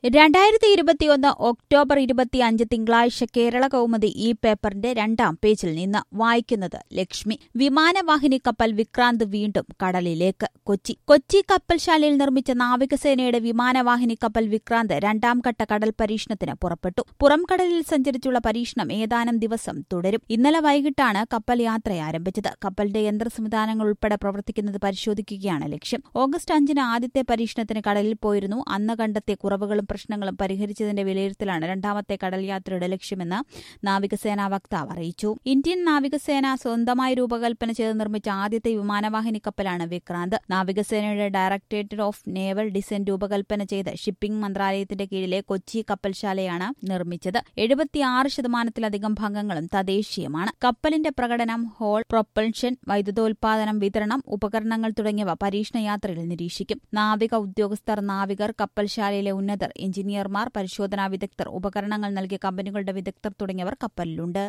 രണ്ടായിരത്തി ഇരുപത്തിയൊന്ന് ഒക്ടോബർ ഇരുപത്തിയഞ്ച് തിങ്കളാഴ്ച കേരള കൗമുദി ഈ പേപ്പറിന്റെ രണ്ടാം പേജിൽ നിന്ന് വായിക്കുന്നത് ലക്ഷ്മി വിമാനവാഹിനി കപ്പൽ വിക്രാന്ത് വീണ്ടും കടലിലേക്ക് കൊച്ചി കൊച്ചി കപ്പൽശാലയിൽ നിർമ്മിച്ച നാവികസേനയുടെ വിമാനവാഹിനി കപ്പൽ വിക്രാന്ത് രണ്ടാം ഘട്ട കടൽ പരീക്ഷണത്തിന് പുറപ്പെട്ടു പുറംകടലിൽ സഞ്ചരിച്ചുള്ള പരീക്ഷണം ഏതാനും ദിവസം തുടരും ഇന്നലെ വൈകിട്ടാണ് കപ്പൽ യാത്ര ആരംഭിച്ചത് കപ്പലിന്റെ യന്ത്ര സംവിധാനങ്ങൾ ഉൾപ്പെടെ പ്രവർത്തിക്കുന്നത് പരിശോധിക്കുകയാണ് ലക്ഷ്യം ഓഗസ്റ്റ് അഞ്ചിന് ആദ്യത്തെ പരീക്ഷണത്തിന് കടലിൽ പോയിരുന്നു അന്ന് കണ്ടെത്തിയ കുറവുകളും പ്രശ്നങ്ങളും പരിഹരിച്ചതിന്റെ വിലയിരുത്തലാണ് രണ്ടാമത്തെ കടൽ യാത്രയുടെ ലക്ഷ്യമെന്ന് നാവികസേനാ വക്താവ് അറിയിച്ചു ഇന്ത്യൻ നാവികസേന സ്വന്തമായി രൂപകൽപ്പന ചെയ്ത് നിർമ്മിച്ച ആദ്യത്തെ വിമാനവാഹിനി കപ്പലാണ് വിക്രാന്ത് നാവികസേനയുടെ ഡയറക്ടറേറ്റ് ഓഫ് നേവൽ ഡിസൈൻ രൂപകൽപ്പന ചെയ്ത് ഷിപ്പിംഗ് മന്ത്രാലയത്തിന്റെ കീഴിലെ കൊച്ചി കപ്പൽശാലയാണ് നിർമ്മിച്ചത് എഴുപത്തിയാറ് ശതമാനത്തിലധികം ഭാഗങ്ങളും തദ്ദേശീയമാണ് കപ്പലിന്റെ പ്രകടനം ഹോൾ പ്രൊപ്പൽഷൻ വൈദ്യുതോൽപാദനം വിതരണം ഉപകരണങ്ങൾ തുടങ്ങിയവ പരീക്ഷണ യാത്രയിൽ നിരീക്ഷിക്കും നാവിക ഉദ്യോഗസ്ഥർ നാവികർ കപ്പൽശാലയിലെ ഉന്നതർ എഞ്ചിനീയർമാർ പരിശോധനാ വിദഗ്ധർ ഉപകരണങ്ങൾ നൽകിയ കമ്പനികളുടെ വിദഗ്ധർ തുടങ്ങിയവർ കപ്പലിലുണ്ട്